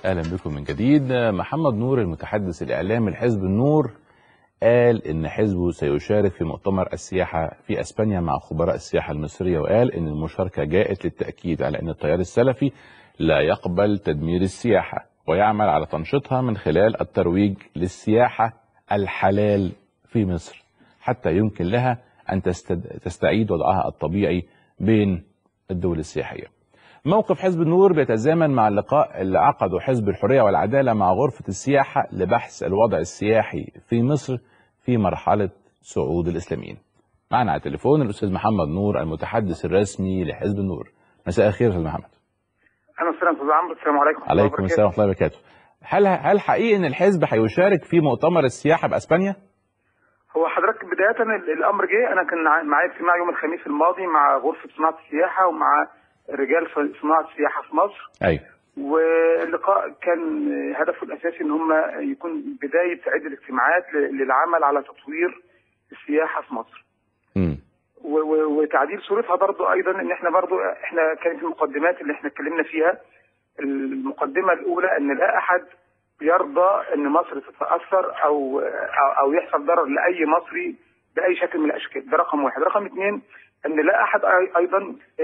اهلا بكم من جديد محمد نور المتحدث الاعلامي لحزب النور قال ان حزبه سيشارك في مؤتمر السياحه في اسبانيا مع خبراء السياحه المصريه وقال ان المشاركه جاءت للتاكيد على ان التيار السلفي لا يقبل تدمير السياحه ويعمل على تنشيطها من خلال الترويج للسياحه الحلال في مصر حتى يمكن لها ان تستد... تستعيد وضعها الطبيعي بين الدول السياحيه. موقف حزب النور بيتزامن مع اللقاء اللي عقده حزب الحريه والعداله مع غرفه السياحه لبحث الوضع السياحي في مصر في مرحله صعود الاسلاميين. معنا على التليفون الاستاذ محمد نور المتحدث الرسمي لحزب النور. مساء الخير استاذ محمد. اهلا وسهلا استاذ عمرو السلام عليكم عليكم السلام ورحمه الله وبركاته. هل هل حقيقي ان الحزب هيشارك في مؤتمر السياحه باسبانيا؟ هو حضرتك بدايه الامر جه انا كان معايا اجتماع يوم الخميس الماضي مع غرفه صناعه السياحه ومع رجال صناعه السياحه في مصر ايوه واللقاء كان هدفه الاساسي ان هم يكون بدايه عده اجتماعات للعمل على تطوير السياحه في مصر. امم وتعديل صورتها برضو ايضا ان احنا برضو احنا كانت المقدمات اللي احنا اتكلمنا فيها المقدمه الاولى ان لا احد يرضى ان مصر تتاثر او او, أو يحصل ضرر لاي مصري باي شكل من الاشكال ده رقم واحد رقم اثنين ان لا احد ايضا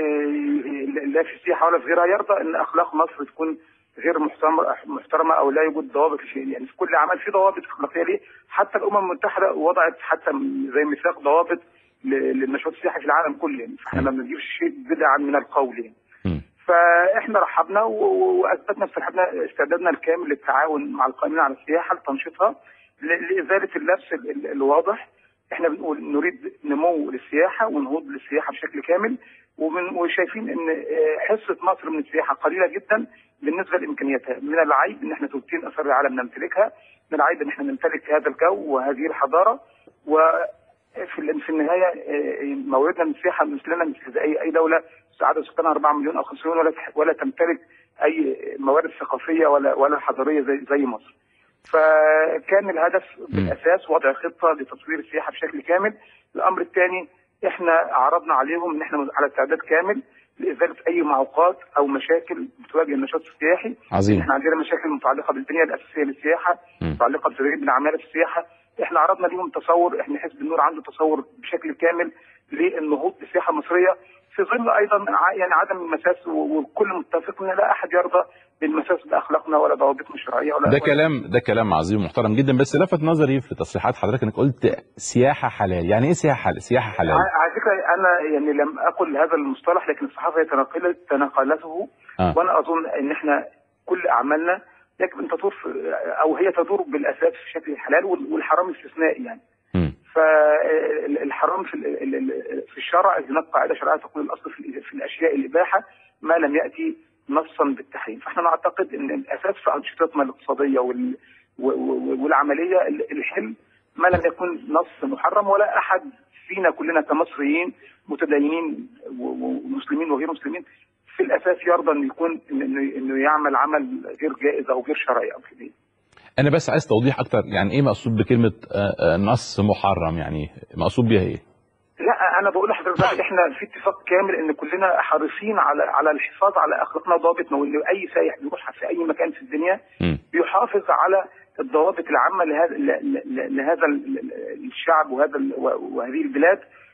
لا في السياحه ولا في غيرها يرضى ان اخلاق مصر تكون غير محترمه او لا يوجد ضوابط لشيء يعني في كل عمل في ضوابط اخلاقيه ليه حتى الامم المتحده وضعت حتى زي ميثاق ضوابط للنشاط السياحي في العالم كله يعني فاحنا ما بنجيبش شيء بدعا من القول يعني فاحنا رحبنا واثبتنا استحبنا استعدادنا الكامل للتعاون مع القائمين على السياحه لتنشيطها لازاله اللبس الواضح احنا بنقول نريد نمو للسياحه ونهوض للسياحه بشكل كامل وشايفين ان حصه مصر من السياحه قليله جدا بالنسبه لامكانياتها من العيب ان احنا ثلثين اثار العالم نمتلكها من العيب ان احنا نمتلك هذا الجو وهذه الحضاره و في في النهايه موردنا من السياحه مثلنا مثل اي اي دوله عدد سكانها 4 مليون او 5 مليون ولا ولا تمتلك اي موارد ثقافيه ولا ولا حضاريه زي زي مصر. فكان الهدف بالاساس وضع خطه لتطوير السياحه بشكل كامل. الامر الثاني احنا عرضنا عليهم ان احنا على استعداد كامل لازاله اي معوقات او مشاكل بتواجه النشاط السياحي. عظيم. احنا عندنا مشاكل متعلقه بالبنيه الاساسيه للسياحه، متعلقه بتدريب العماله في السياحه، احنا عرضنا لهم تصور احنا حزب النور عنده تصور بشكل كامل للنهوض بالسياحه المصريه في ظل ايضا يعني عدم المساس والكل متفق ان لا احد يرضى بالمساس باخلاقنا ولا ضوابطنا الشرعيه ولا ده كلام ده كلام عظيم ومحترم جدا بس لفت نظري في تصريحات حضرتك انك قلت سياحه حلال يعني ايه سياحه حلال سياحه حلال على فكره انا يعني لم اقل هذا المصطلح لكن الصحافه تناقلت تناقلته آه. وانا اظن ان احنا كل اعمالنا يجب ان تدور او هي تدور بالاساس في شكل الحلال والحرام استثنائي يعني م. فالحرام في في الشرع هناك قاعده شرعيه تقول الاصل في الاشياء الاباحه ما لم ياتي نصا بالتحريم فاحنا نعتقد ان الاساس في انشطتنا الاقتصاديه وال والعمليه الحل ما لم يكن نص محرم ولا احد فينا كلنا كمصريين متدينين ومسلمين وغير مسلمين في الاساس يرضى انه يكون انه انه يعمل عمل غير جائز او غير شرعي او كده انا بس عايز توضيح اكتر يعني ايه مقصود بكلمه نص محرم يعني مقصود بيها ايه لا انا بقول لحضرتك احنا في اتفاق كامل ان كلنا حريصين على على الحفاظ على اخلاقنا وضوابطنا وان اي سائح بيروح في اي مكان في الدنيا م. بيحافظ على الضوابط العامه لهذا لهذا الشعب وهذا وهذه البلاد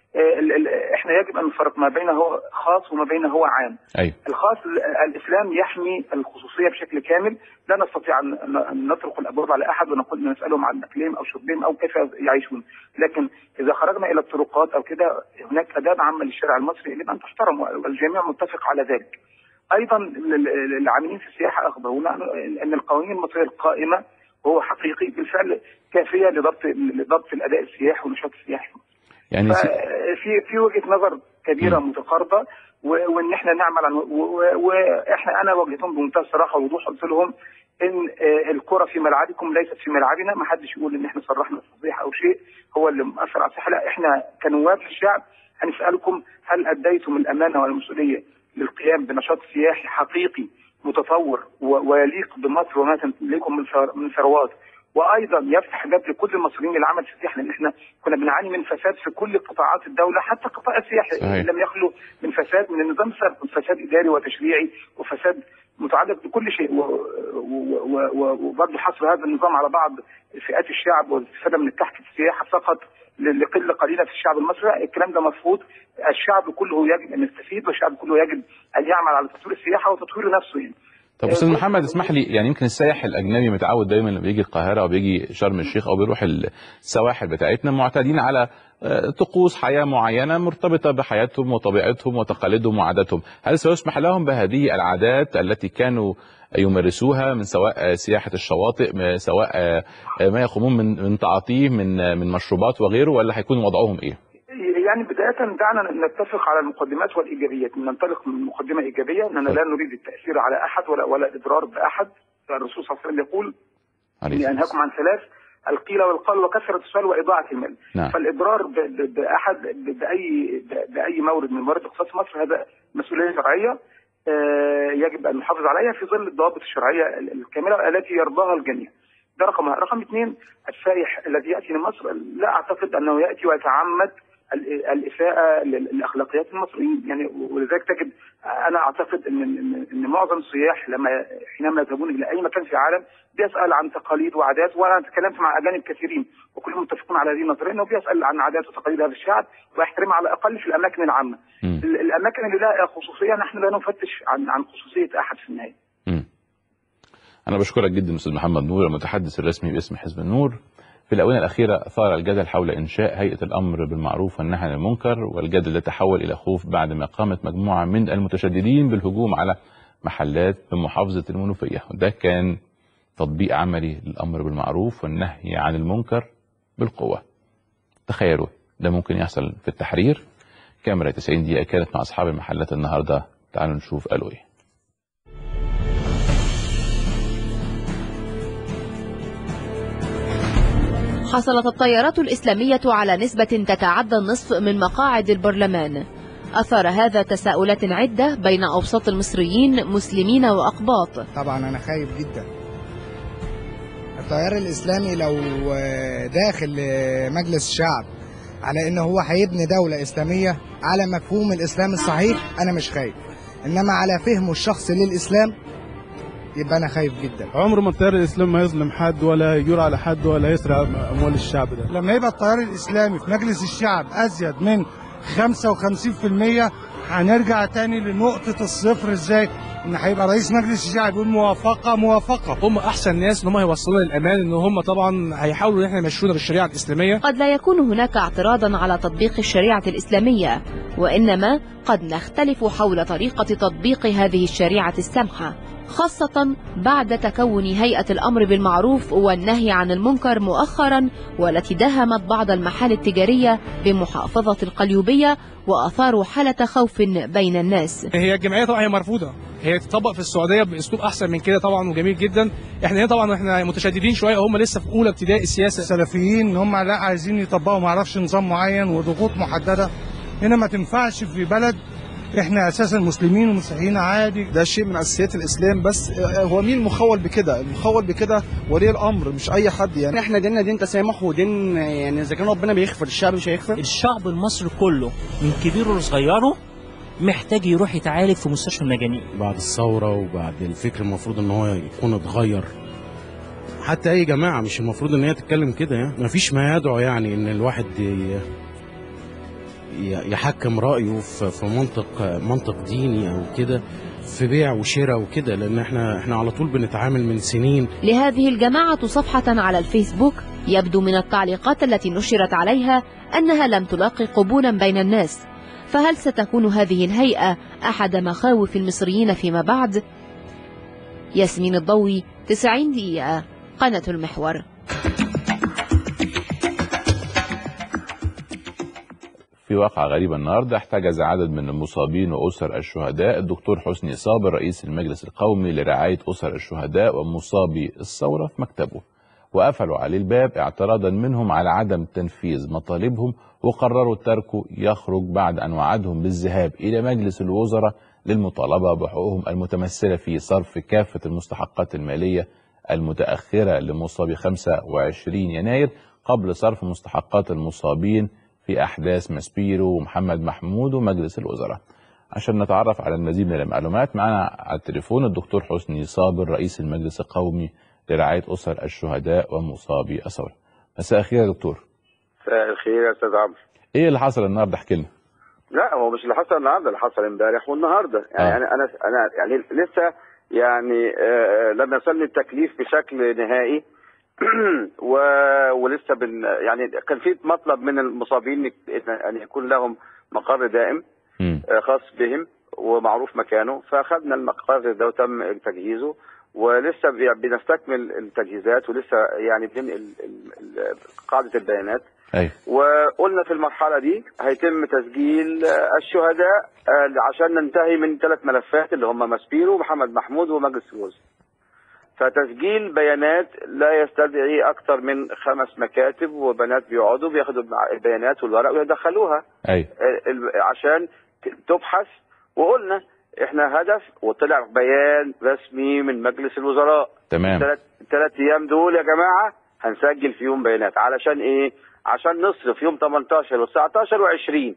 احنا يجب ان نفرق ما بين هو خاص وما بين هو عام. ايوه الخاص الاسلام يحمي الخصوصيه بشكل كامل، لا نستطيع ان نطرق الابواب على احد ونقول نسالهم عن اكلهم او شربهم او كيف يعيشون، لكن اذا خرجنا الى الطرقات او كده هناك اداب عامه للشارع المصري يجب ان تحترم والجميع متفق على ذلك. ايضا العاملين في السياحه اخبرونا ان القوانين المصريه القائمه وهو حقيقي بالفعل كافيه لضبط لضبط الاداء السياحي والنشاط السياحي. يعني في في وجهه نظر كبيره م. متقاربه وان احنا نعمل عن واحنا انا واجهتهم بمنتهى الصراحه والوضوح قلت لهم ان الكره في ملعبكم ليست في ملعبنا ما حدش يقول ان احنا صرحنا تصريح او شيء هو اللي مؤثر على الصحه لا احنا كنواب للشعب هنسالكم هل اديتم الامانه والمسؤوليه للقيام بنشاط سياحي حقيقي متطور ويليق بمصر وما تملكه من ثروات وايضا يفتح باب لكل المصريين للعمل في السياحه لان احنا كنا بنعاني من فساد في كل قطاعات الدوله حتى القطاع السياحي صحيح. لم يخلو من فساد من النظام السابق فساد اداري وتشريعي وفساد متعلق بكل شيء و- و- و- و- وبرضه حصر هذا النظام على بعض فئات الشعب والاستفاده من التحت في السياحه فقط ل- لقله قليله في الشعب المصري لا، الكلام ده مرفوض الشعب كله يجب ان يستفيد والشعب كله يجب ان يعمل على تطوير السياحه وتطوير نفسه يعني طب استاذ محمد اسمح لي يعني يمكن السائح الاجنبي متعود دايما لما بيجي القاهره او بيجي شرم الشيخ او بيروح السواحل بتاعتنا معتادين على آه، طقوس حياه معينه مرتبطه بحياتهم وطبيعتهم وتقاليدهم وعاداتهم، هل سيسمح لهم بهذه العادات التي كانوا يمارسوها من سواء آه، سياحه الشواطئ م- سواء آه، آه، ما يقومون من من تعاطيه من آه، من مشروبات وغيره ولا هيكون وضعهم ايه؟ يعني بداية دعنا نتفق على المقدمات والإيجابيات ننطلق من مقدمة إيجابية أننا لا نريد التأثير على أحد ولا ولا الإضرار بأحد الرسول صلى الله عليه وسلم يقول عليه إني الصلاة أنهاكم عن ثلاث القيل والقال وكثرة السؤال وإضاعة المال نعم. فالإضرار ب- ب- بأحد ب- بأي ب- بأي مورد من موارد اقتصاد مصر هذا مسؤولية شرعية آه، يجب أن نحافظ عليها في ظل الضوابط الشرعية ال- الكاملة التي يرضاها الجميع ده رقم واحد رقم اثنين السائح الذي يأتي لمصر لا أعتقد أنه يأتي ويتعمد ال- الإساءة لل- لأخلاقيات المصريين يعني ولذلك تجد أنا أعتقد أن أن أن معظم السياح لما حينما يذهبون إلى أي مكان في العالم بيسأل عن تقاليد وعادات وأنا تكلمت مع أجانب كثيرين وكلهم متفقون على هذه النظرية أنه بيسأل عن عادات وتقاليد هذا الشعب ويحترمها على الأقل في الأماكن العامة مم. ال- الأماكن اللي لها خصوصية نحن لا نفتش عن عن خصوصية أحد في النهاية مم. أنا بشكرك جدا أستاذ محمد نور المتحدث الرسمي باسم حزب النور. في الآونة الأخيرة أثار الجدل حول إنشاء هيئة الأمر بالمعروف والنهي عن المنكر والجدل ده تحول إلى خوف بعد ما قامت مجموعة من المتشددين بالهجوم على محلات بمحافظة المنوفية وده كان تطبيق عملي للأمر بالمعروف والنهي عن المنكر بالقوة تخيلوا ده ممكن يحصل في التحرير كاميرا 90 دقيقة كانت مع أصحاب المحلات النهاردة تعالوا نشوف قالوا إيه حصلت التيارات الإسلامية على نسبة تتعدى النصف من مقاعد البرلمان أثار هذا تساؤلات عدة بين أوساط المصريين مسلمين وأقباط طبعا انا خايف جدا التيار الاسلامي لو آه، داخل آه، مجلس الشعب على ان هو هيبني دوله اسلاميه على مفهوم الاسلام الصحيح انا مش خايف انما على فهمه الشخصي للاسلام يبقى انا خايف جدا عمر ما التيار الاسلامي ما يظلم حد ولا يجور على حد ولا يسرق اموال الشعب ده لما يبقى التيار الاسلامي في مجلس الشعب ازيد من 55% هنرجع تاني لنقطة الصفر ازاي؟ ان هيبقى رئيس مجلس الشعب يقول موافقة موافقة هم احسن ناس ان هم يوصلونا للامان ان هم طبعا هيحاولوا ان احنا يمشونا بالشريعه الاسلاميه قد لا يكون هناك اعتراضا على تطبيق الشريعة الإسلامية وإنما قد نختلف حول طريقة تطبيق هذه الشريعة السمحة خاصة بعد تكون هيئة الأمر بالمعروف والنهي عن المنكر مؤخرا والتي دهمت بعض المحال التجارية بمحافظة القليوبية وأثاروا حالة خوف بين الناس هي الجمعيه طبعا هي مرفوضه هي تطبق في السعوديه باسلوب احسن من كده طبعا وجميل جدا احنا هنا طبعا احنا متشددين شويه هم لسه في اولى ابتدائي السياسه السلفيين ان هم لا عايزين يطبقوا معرفش نظام معين وضغوط محددة هنا ما تنفعش في بلد احنا اساسا مسلمين ومسيحيين عادي ده شيء من اساسيات الاسلام بس هو مين المخول بكده المخول بكده ولي الامر مش اي حد يعني احنا ديننا دين تسامح ودين يعني اذا كان ربنا بيغفر الشعب مش هيغفر الشعب المصري كله من كبيره لصغيره محتاج يروح يتعالج في مستشفى المجانين بعد الثورة وبعد الفكر المفروض ان هو يكون اتغير حتى اي جماعة مش المفروض ان هي تتكلم كده يعني مفيش ما يدعو يعني ان الواحد ي- ي- يحكم رأيه في في منطق منطق ديني او كده في بيع وشراء وكده لان احنا احنا على طول بنتعامل من سنين لهذه الجماعة صفحة على الفيسبوك يبدو من التعليقات التي نشرت عليها أنها لم تلاقي قبولا بين الناس فهل ستكون هذه الهيئة أحد مخاوف المصريين فيما بعد؟ ياسمين الضوي 90 دقيقة قناة المحور في واقعة غريبة النهاردة احتجز عدد من المصابين وأسر الشهداء الدكتور حسني صابر رئيس المجلس القومي لرعاية أسر الشهداء ومصابي الثورة في مكتبه وقفلوا عليه الباب اعتراضا منهم على عدم تنفيذ مطالبهم وقرروا تركه يخرج بعد أن وعدهم بالذهاب إلى مجلس الوزراء للمطالبة بحقوقهم المتمثلة في صرف كافة المستحقات المالية المتأخرة لمصابي 25 يناير قبل صرف مستحقات المصابين في أحداث ماسبيرو ومحمد محمود ومجلس الوزراء عشان نتعرف على المزيد من المعلومات معنا على التليفون الدكتور حسني صابر رئيس المجلس القومي لرعاية أسر الشهداء ومصابي الثورة مساء الخير يا دكتور مساء الخير يا استاذ عمرو ايه اللي حصل النهارده احكي لنا لا هو مش اللي حصل النهارده اللي حصل امبارح والنهارده يعني آه. انا انا انا يعني لسه يعني آه لم يصلني التكليف بشكل نهائي و... ولسه بن يعني كان في مطلب من المصابين إن- ان يكون لهم مقر دائم مم. آه، خاص بهم ومعروف مكانه فاخذنا المقر ده وتم تجهيزه ولسه بي- بنستكمل التجهيزات ولسه يعني بننقل ال- ال- قاعده البيانات ايوه وقلنا في المرحلة دي هيتم تسجيل آه، الشهداء آه، عشان ننتهي من ثلاث ملفات اللي هم ماسبيرو ومحمد محمود ومجلس الوزراء فتسجيل بيانات لا يستدعي أكثر من خمس مكاتب وبنات بيقعدوا بياخدوا البيانات والورق ويدخلوها ايوه آه، ال- عشان ت- تبحث وقلنا احنا هدف وطلع بيان رسمي من مجلس الوزراء تمام الثلاث الثلاث ايام دول يا جماعه هنسجل فيهم بيانات علشان ايه؟ عشان نصرف يوم 18 و19 و20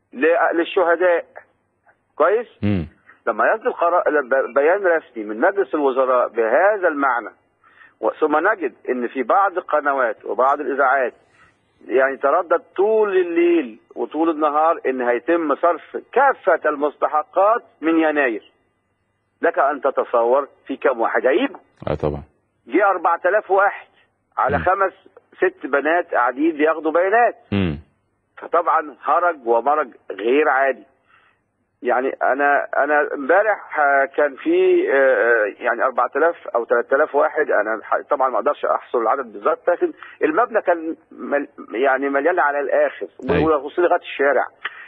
للشهداء كويس؟ مم. لما يصدر قرار ب- بيان رسمي من مجلس الوزراء بهذا المعنى و- ثم نجد ان في بعض القنوات وبعض الاذاعات يعني تردد طول الليل وطول النهار ان هيتم صرف كافه المستحقات من يناير لك ان تتصور في كم واحد هيجوا اه طبعا جه 4000 واحد على مم. خمس ست بنات قاعدين بياخدوا بيانات مم. فطبعا هرج ومرج غير عادي يعني انا انا امبارح آه، كان في آه، آه، يعني 4000 او 3000 واحد انا ح- طبعا ما اقدرش احصر العدد بالظبط لكن المبنى كان مل يعني مليان على الاخر أيوة. ووصل لغايه الشارع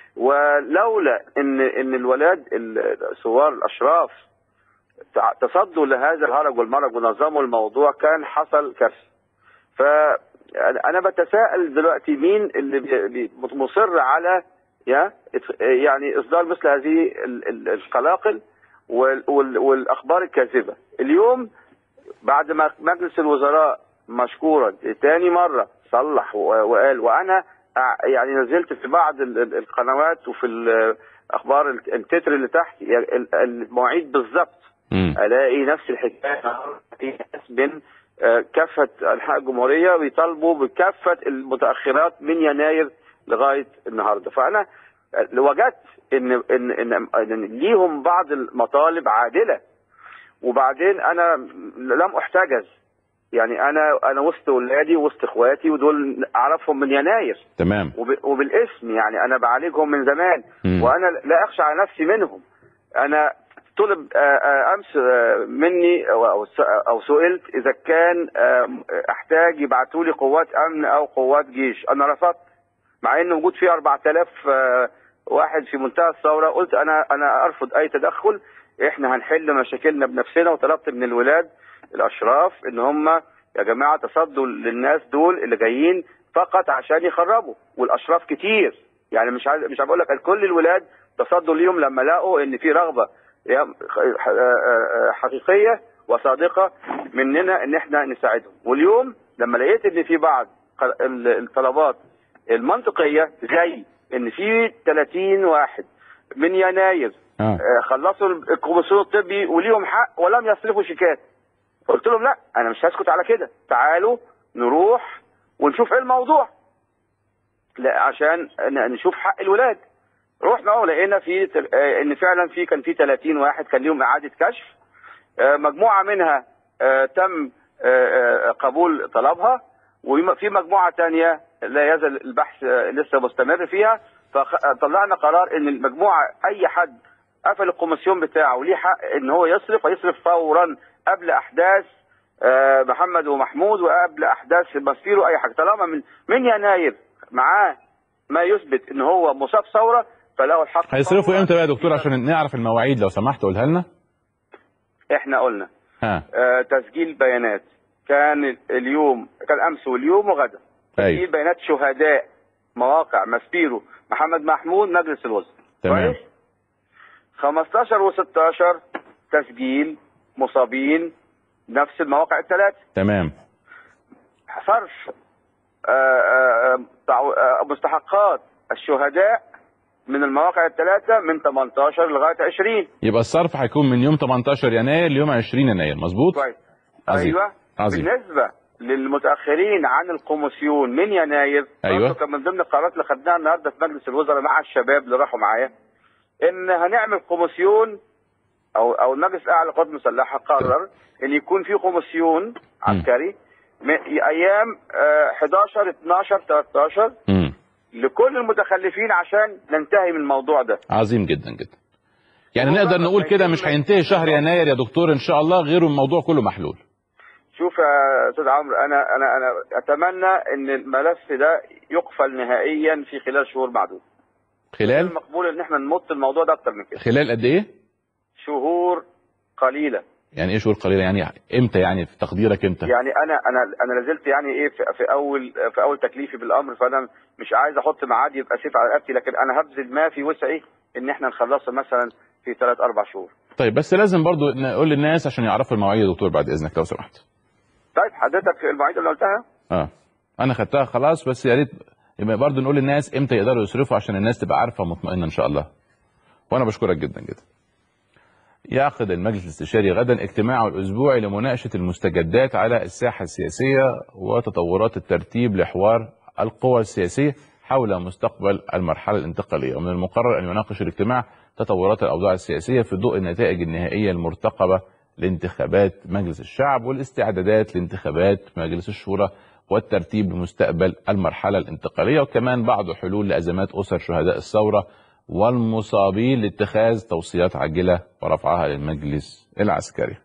ولولا ان ان الولاد الثوار الاشراف تع- تصدوا لهذا الهرج والمرج ونظموا الموضوع كان حصل كارثه ف انا بتساءل دلوقتي مين اللي بي- بي- مصر على يا يعني اصدار مثل هذه ال- ال- القلاقل وال- وال- والاخبار الكاذبه اليوم بعد ما مجلس الوزراء مشكورا تاني مره صلح و- وقال وانا أع- يعني نزلت في بعض ال- ال- القنوات وفي الاخبار الت- التتر اللي تحت يعني ال- المواعيد بالظبط مم. الاقي نفس الحكايه في ناس من آه، كافه انحاء الجمهوريه بيطالبوا بكافه المتاخرات من يناير لغايه النهارده فانا آه، وجدت ان ان ان, إن ليهم بعض المطالب عادله وبعدين انا لم احتجز يعني انا انا وسط ولادي وسط اخواتي ودول اعرفهم من يناير تمام وب- وبالاسم يعني انا بعالجهم من زمان مم. وانا لا اخشى على نفسي منهم انا طلب آه، آه، امس آه، مني او أو س- او سئلت اذا كان آه، احتاج يبعتوا لي قوات امن او قوات جيش انا رفضت مع ان وجود فيه 4000 آه، واحد في منتهى الثوره قلت انا انا ارفض اي تدخل احنا هنحل مشاكلنا بنفسنا وطلبت من الولاد الاشراف ان هم يا جماعه تصدوا للناس دول اللي جايين فقط عشان يخربوا والاشراف كتير يعني مش عايز مش بقول لك كل الولاد تصدوا ليهم لما لقوا ان في رغبه يا- ح- آه، حقيقيه وصادقه مننا ان احنا نساعدهم واليوم لما لقيت ان في بعض ق- ال- الطلبات المنطقيه زي ان في 30 واحد من يناير اه آه، خلصوا الكوميسيون الطبي وليهم حق ولم يصرفوا شيكات قلت لهم لا انا مش هسكت على كده تعالوا نروح ونشوف ايه الموضوع لا عشان ن- نشوف حق الولاد رحنا ولقينا في تل- آه، ان فعلا في كان في 30 واحد كان ليهم اعاده كشف آه، مجموعه منها آه، تم آه، آه، قبول طلبها وفي مجموعه تانية لا يزال البحث آه، لسه مستمر فيها فطلعنا قرار ان المجموعه اي حد قفل الكوميسيون بتاعه وليه حق ان هو يصرف ويصرف فورا قبل احداث آه، محمد ومحمود وقبل احداث ماسبيرو اي حاجه طالما من من يناير معاه ما يثبت ان هو مصاب ثوره فله الحق هيصرفوا فورا. امتى بقى يا دكتور عشان نعرف المواعيد لو سمحت قولها لنا احنا قلنا ها آه، تسجيل بيانات كان اليوم كان امس واليوم وغدا ايوه تسجيل بيانات شهداء مواقع ماسبيرو محمد محمود مجلس الوزراء تمام كويس 15 و16 تسجيل مصابين نفس المواقع الثلاثه تمام صرف آه، آه، تعو- آه، مستحقات الشهداء من المواقع الثلاثه من 18 لغايه 20 يبقى الصرف هيكون من يوم 18 يناير ليوم 20 يناير مظبوط كويس عظيم ايوه عظيم بالنسبه للمتاخرين عن الكوميسيون من يناير أيوة. برضه كان من ضمن القرارات اللي خدناها النهارده في مجلس الوزراء مع الشباب اللي راحوا معايا ان هنعمل كوميسيون او او المجلس الاعلى للقوات المسلحه قرر ان يكون في كوميسيون عسكري م- ايام آه، 11 12 13 مم. لكل المتخلفين عشان ننتهي من الموضوع ده عظيم جدا جدا يعني نقدر نقول كده مش هينتهي شهر يناير يا دكتور ان شاء الله غير الموضوع كله محلول شوف يا استاذ عمرو انا انا انا اتمنى ان الملف ده يقفل نهائيا في خلال شهور معدوده خلال مقبول ان احنا نمط الموضوع ده اكتر من كده خلال قد ايه شهور قليله يعني ايه شهور قليله يعني امتى يعني في تقديرك امتى يعني انا انا انا لازلت يعني ايه في, في اول في اول تكليفي بالامر فانا مش عايز احط ميعاد يبقى سيف على رقبتي لكن انا هبذل ما في وسعي ان احنا نخلصه مثلا في ثلاث اربع شهور طيب بس لازم برضو نقول للناس عشان يعرفوا المواعيد يا دكتور بعد اذنك لو سمحت طيب حضرتك المواعيد اللي قلتها اه انا خدتها خلاص بس يا ريت يبقى برضو نقول للناس امتى يقدروا يصرفوا عشان الناس تبقى عارفه ومطمئنه ان شاء الله وانا بشكرك جدا جدا يعقد المجلس الاستشاري غدا اجتماعه الاسبوعي لمناقشه المستجدات على الساحه السياسيه وتطورات الترتيب لحوار القوى السياسيه حول مستقبل المرحله الانتقاليه ومن المقرر ان يناقش الاجتماع تطورات الاوضاع السياسيه في ضوء النتائج النهائيه المرتقبه لانتخابات مجلس الشعب والاستعدادات لانتخابات مجلس الشورى والترتيب لمستقبل المرحله الانتقاليه وكمان بعض حلول لازمات اسر شهداء الثوره والمصابين لاتخاذ توصيات عاجله ورفعها للمجلس العسكري.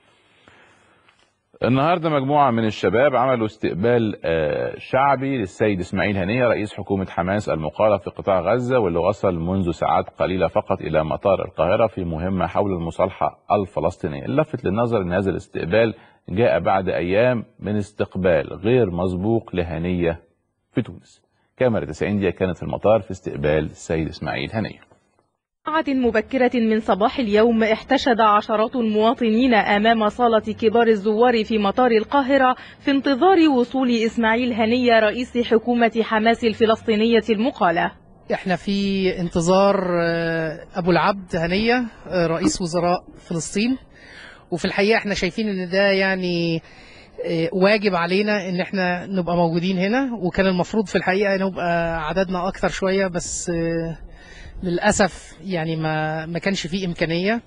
النهارده مجموعه من الشباب عملوا استقبال آه، شعبي للسيد اسماعيل هنيه رئيس حكومه حماس المقاله في قطاع غزه واللي وصل منذ ساعات قليله فقط الى مطار القاهره في مهمه حول المصالحه الفلسطينيه. اللفت للنظر ان هذا الاستقبال جاء بعد ايام من استقبال غير مسبوق لهنيه في تونس. كاميرا 90 دقيقه كانت في المطار في استقبال السيد اسماعيل هنيه. ساعة مبكرة من صباح اليوم احتشد عشرات المواطنين أمام صالة كبار الزوار في مطار القاهرة في انتظار وصول إسماعيل هنية رئيس حكومة حماس الفلسطينية المقالة احنا في انتظار آه، ابو العبد هنيه آه، رئيس وزراء فلسطين وفي الحقيقه احنا شايفين ان ده يعني آه، واجب علينا ان احنا نبقى موجودين هنا وكان المفروض في الحقيقه نبقى عددنا اكتر شويه بس آه، للاسف يعني ما ما كانش فيه امكانيه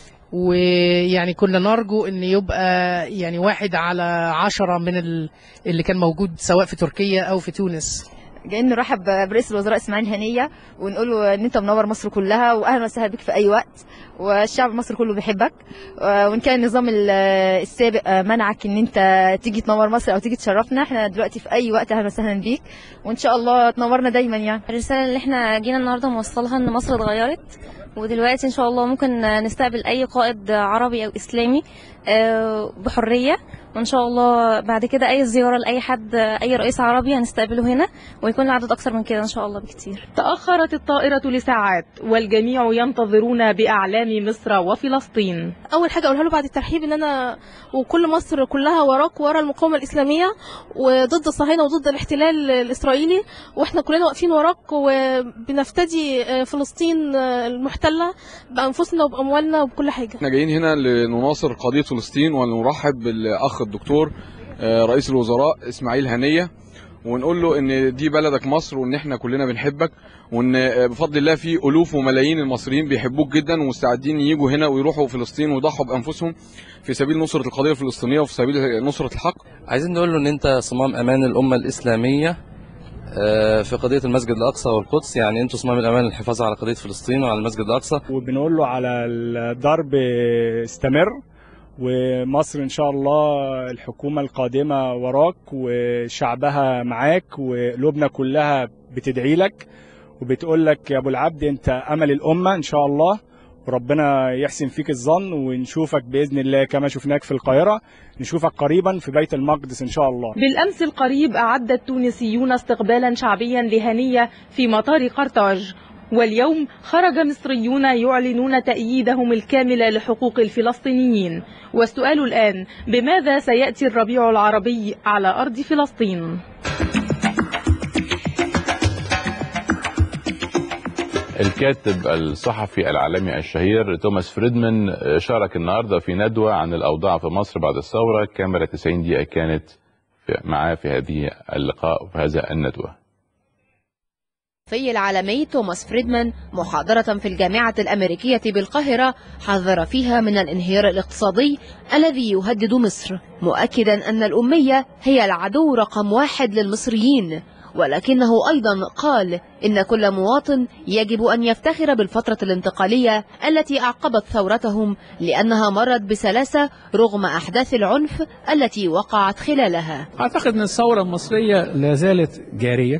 ويعني كنا نرجو ان يبقى يعني واحد على عشرة من ال- اللي كان موجود سواء في تركيا او في تونس جايين نرحب برئيس الوزراء اسماعيل هنيه ونقول له ان انت منور مصر كلها واهلا وسهلا بك في اي وقت والشعب المصري كله بيحبك وان كان النظام ال- السابق منعك ان انت تيجي تنور مصر او تيجي تشرفنا احنا دلوقتي في اي وقت اهلا وسهلا بيك وان شاء الله تنورنا دايما يعني الرسالة اللي احنا جينا النهاردة نوصلها ان مصر اتغيرت ودلوقتي ان شاء الله ممكن نستقبل اي قائد عربي او اسلامي آه، بحرية وان شاء الله بعد كده اي زيارة لاي حد اي رئيس عربي هنستقبله هنا ويكون العدد اكثر من كده ان شاء الله بكتير تأخرت الطائرة لساعات والجميع ينتظرون بأعلام مصر وفلسطين اول حاجه اقولها له بعد الترحيب ان انا وكل مصر كلها وراك ورا المقاومه الاسلاميه وضد الصهاينه وضد الاحتلال الاسرائيلي واحنا كلنا واقفين وراك وبنفتدي آه، فلسطين آه، المحتله بانفسنا وباموالنا وبكل حاجه احنا جايين هنا لنناصر قضية فلسطين ونرحب بالأخ الدكتور آه، رئيس الوزراء إسماعيل هنية ونقول له إن دي بلدك مصر وإن احنا كلنا بنحبك وإن آه، بفضل الله في ألوف وملايين المصريين بيحبوك جدا ومستعدين يجوا هنا ويروحوا فلسطين ويضحوا بأنفسهم في سبيل نصرة القضية الفلسطينية وفي سبيل نصرة الحق عايزين نقول له ان انت صمام امان الامه الاسلاميه آه، في قضيه المسجد الاقصى والقدس يعني انتوا صمام الامان للحفاظ على قضيه فلسطين وعلى المسجد الاقصى وبنقول له على الضرب استمر ومصر ان شاء الله الحكومه القادمه وراك وشعبها معاك وقلوبنا كلها بتدعي لك وبتقول لك يا ابو العبد انت امل الامه ان شاء الله وربنا يحسن فيك الظن ونشوفك باذن الله كما شفناك في القاهره نشوفك قريبا في بيت المقدس ان شاء الله بالأمس القريب أعد التونسيون استقبالا شعبيا لهنية في مطار قرطاج واليوم خرج مصريون يعلنون تأييدهم الكامل لحقوق الفلسطينيين والسؤال الآن بماذا سيأتي الربيع العربي على أرض فلسطين؟ الكاتب الصحفي العالمي الشهير توماس فريدمان شارك النهارده في ندوه عن الاوضاع في مصر بعد الثوره كاميرا 90 دقيقه كانت في- معاه في هذه اللقاء وفي هذا الندوه الصحفي العالمي توماس فريدمان محاضرة في الجامعة الأمريكية بالقاهرة حذر فيها من الانهيار الاقتصادي الذي يهدد مصر مؤكدا أن الأمية هي العدو رقم واحد للمصريين ولكنه أيضا قال إن كل مواطن يجب أن يفتخر بالفترة الانتقالية التي أعقبت ثورتهم لأنها مرت بسلاسة رغم أحداث العنف التي وقعت خلالها أعتقد أن الثورة المصرية لا زالت جارية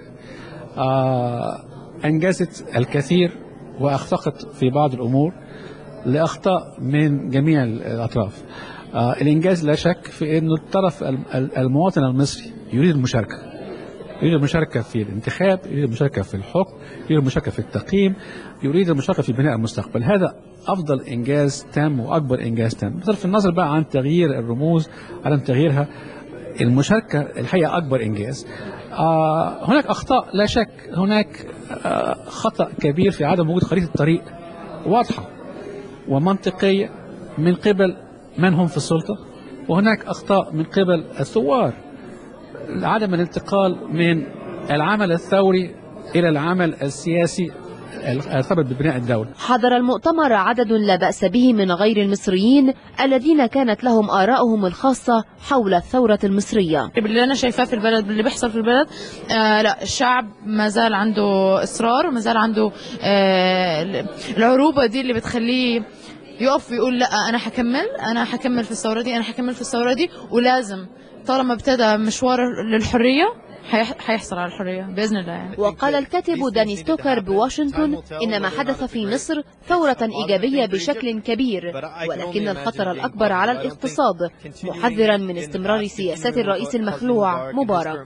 آه، أنجزت الكثير وأخطأت في بعض الأمور لأخطاء من جميع الأطراف آه، الإنجاز لا شك في أنه الطرف الم- المواطن المصري يريد المشاركة يريد المشاركة في الانتخاب يريد المشاركة في الحكم يريد المشاركة في التقييم يريد المشاركة في بناء المستقبل هذا أفضل إنجاز تام وأكبر إنجاز تام بصرف النظر بقى عن تغيير الرموز عدم تغييرها المشاركة الحقيقة أكبر إنجاز آه هناك أخطاء لا شك هناك آه خطأ كبير في عدم وجود خريطة طريق واضحة ومنطقية من قبل من هم في السلطة وهناك أخطاء من قبل الثوار عدم الانتقال من العمل الثوري إلى العمل السياسي الارتبط ببناء الدولة حضر المؤتمر عدد لا بأس به من غير المصريين الذين كانت لهم آراؤهم الخاصة حول الثورة المصرية اللي انا شايفاه في البلد اللي بيحصل في البلد آه لا الشعب ما زال عنده اصرار ما زال عنده آه العروبه دي اللي بتخليه يقف ويقول لا انا هكمل انا هكمل في الثوره دي انا هكمل في الثوره دي ولازم طالما ابتدى مشوار للحريه هيح- هيحصل على الحريه باذن الله يعني وقال الكاتب داني ستوكر بواشنطن إن ما حدث في مصر ثورة إيجابية بشكل كبير ولكن الخطر الأكبر على الاقتصاد محذرا من استمرار سياسات الرئيس المخلوع مبارك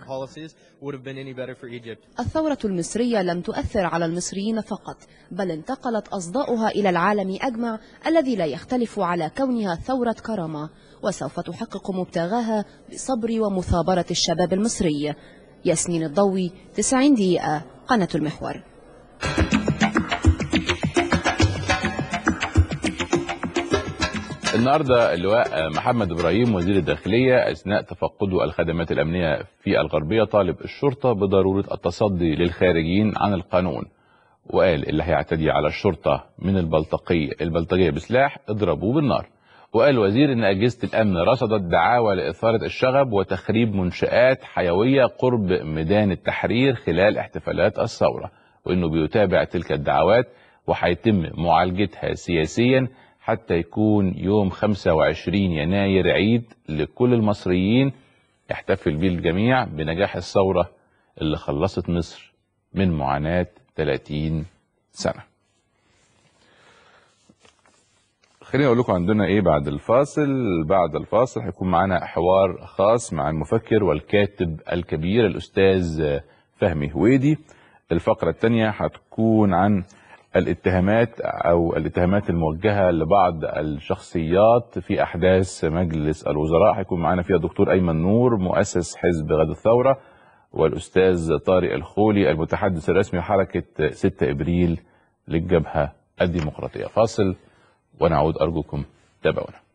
الثورة المصرية لم تؤثر على المصريين فقط بل انتقلت أصداؤها إلى العالم أجمع الذي لا يختلف على كونها ثورة كرامة وسوف تحقق مبتغاها بصبر ومثابرة الشباب المصري ياسمين الضوي 90 دقيقة قناة المحور النهارده اللواء محمد ابراهيم وزير الداخليه اثناء تفقده الخدمات الامنيه في الغربيه طالب الشرطه بضروره التصدي للخارجين عن القانون وقال اللي هيعتدي على الشرطه من البلطقيه البلطجيه بسلاح اضربوه بالنار وقال الوزير ان اجهزه الامن رصدت دعاوى لاثاره الشغب وتخريب منشات حيويه قرب ميدان التحرير خلال احتفالات الثوره وانه بيتابع تلك الدعوات وهيتم معالجتها سياسيا حتى يكون يوم 25 يناير عيد لكل المصريين يحتفل به الجميع بنجاح الثورة اللي خلصت مصر من معاناة 30 سنة خليني اقول لكم عندنا ايه بعد الفاصل بعد الفاصل هيكون معانا حوار خاص مع المفكر والكاتب الكبير الاستاذ فهمي هويدي الفقرة الثانية هتكون عن الاتهامات او الاتهامات الموجهه لبعض الشخصيات في احداث مجلس الوزراء هيكون معانا فيها دكتور ايمن نور مؤسس حزب غد الثوره والاستاذ طارق الخولي المتحدث الرسمي حركه 6 ابريل للجبهه الديمقراطيه فاصل ونعود ارجوكم تابعونا